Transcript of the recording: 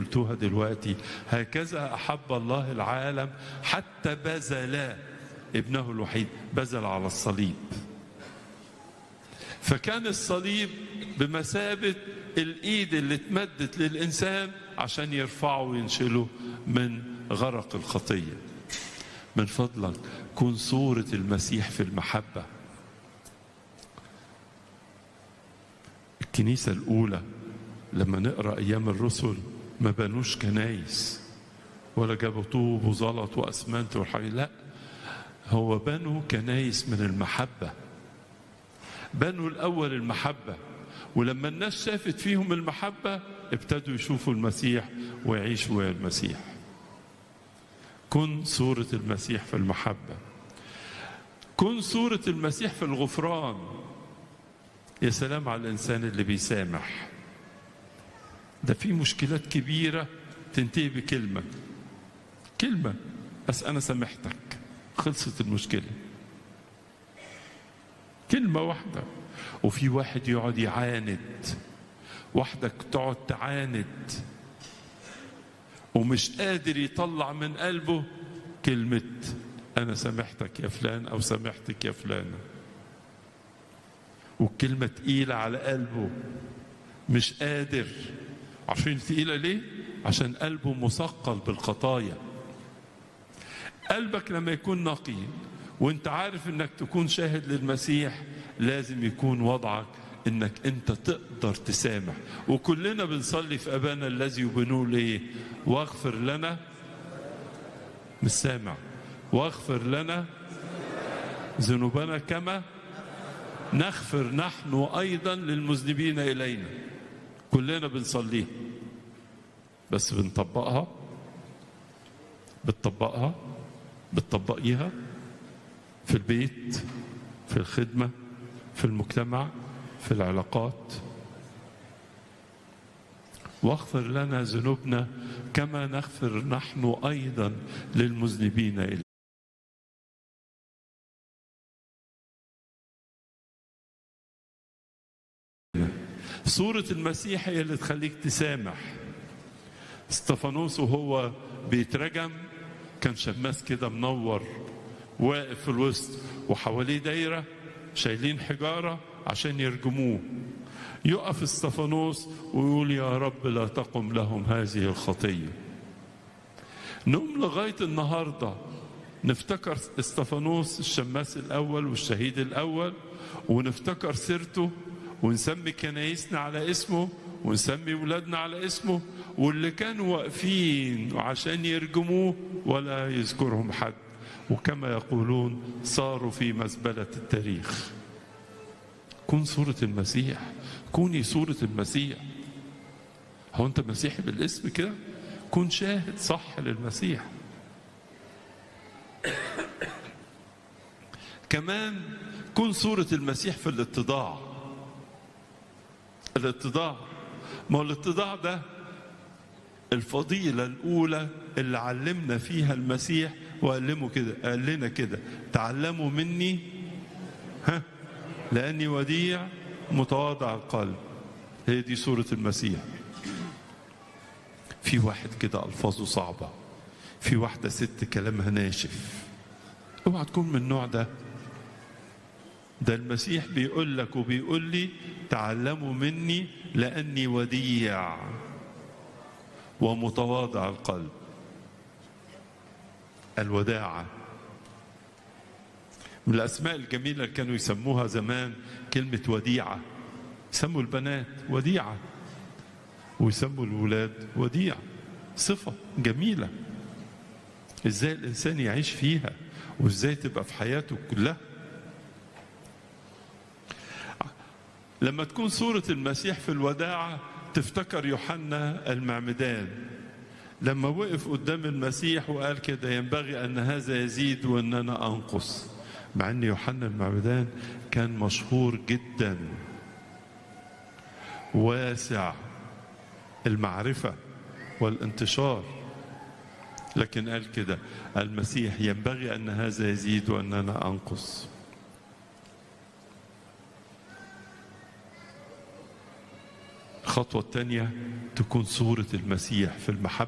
قلتوها دلوقتي هكذا أحب الله العالم حتى بذل ابنه الوحيد بذل على الصليب فكان الصليب بمثابة الإيد اللي اتمدت للإنسان عشان يرفعه وينشله من غرق الخطية من فضلك كن صورة المسيح في المحبة الكنيسة الأولى لما نقرأ أيام الرسل ما بنوش كنايس ولا جابوا طوب وزلط وأسمنت والحاجات لا هو بنوا كنايس من المحبة بنوا الأول المحبة ولما الناس شافت فيهم المحبة ابتدوا يشوفوا المسيح ويعيشوا ويا المسيح كن صورة المسيح في المحبة كن صورة المسيح في الغفران يا سلام على الإنسان اللي بيسامح ده في مشكلات كبيرة تنتهي بكلمة كلمة بس أنا سامحتك خلصت المشكلة كلمة واحدة وفي واحد يقعد يعاند واحدة تقعد تعاند ومش قادر يطلع من قلبه كلمة أنا سامحتك يا فلان أو سامحتك يا فلانة والكلمة تقيلة على قلبه مش قادر عارفين تقيلة ليه؟ عشان قلبه مثقل بالخطايا قلبك لما يكون نقي وانت عارف انك تكون شاهد للمسيح لازم يكون وضعك انك انت تقدر تسامح وكلنا بنصلي في ابانا الذي وبنقول ايه واغفر لنا مش سامع واغفر لنا ذنوبنا كما نغفر نحن ايضا للمذنبين الينا كلنا بنصليها بس بنطبقها بتطبقها بتطبقيها في البيت في الخدمه في المجتمع في العلاقات واغفر لنا ذنوبنا كما نغفر نحن ايضا للمذنبين الينا صورة المسيح هي اللي تخليك تسامح استفانوس وهو بيترجم كان شماس كده منور واقف في الوسط وحواليه دايرة شايلين حجارة عشان يرجموه يقف استفانوس ويقول يا رب لا تقم لهم هذه الخطية نقوم لغاية النهاردة نفتكر استفانوس الشماس الأول والشهيد الأول ونفتكر سيرته ونسمي كنايسنا على اسمه ونسمي ولادنا على اسمه واللي كانوا واقفين عشان يرجموه ولا يذكرهم حد وكما يقولون صاروا في مزبلة التاريخ كن صورة المسيح كوني صورة المسيح هو أنت مسيحي بالاسم كده كن شاهد صح للمسيح كمان كن صورة المسيح في الاتضاع الاتضاع ما هو الاتضاع ده الفضيلة الأولى اللي علمنا فيها المسيح وقال كده قال لنا كده تعلموا مني ها لأني وديع متواضع القلب هي دي صورة المسيح في واحد كده ألفاظه صعبة في واحدة ست كلامها ناشف اوعى تكون من النوع ده ده المسيح بيقول لك وبيقول لي تعلموا مني لأني وديع ومتواضع القلب الوداعة من الأسماء الجميلة اللي كانوا يسموها زمان كلمة وديعة يسموا البنات وديعة ويسموا الولاد وديع صفة جميلة ازاي الإنسان يعيش فيها وازاي تبقى في حياته كلها لما تكون صورة المسيح في الوداعة تفتكر يوحنا المعمدان لما وقف قدام المسيح وقال كده ينبغي أن هذا يزيد وأن أنا أنقص مع أن يوحنا المعمدان كان مشهور جدا واسع المعرفة والانتشار لكن قال كده المسيح ينبغي أن هذا يزيد وأن أنا أنقص الخطوة الثانية تكون صورة المسيح في المحبة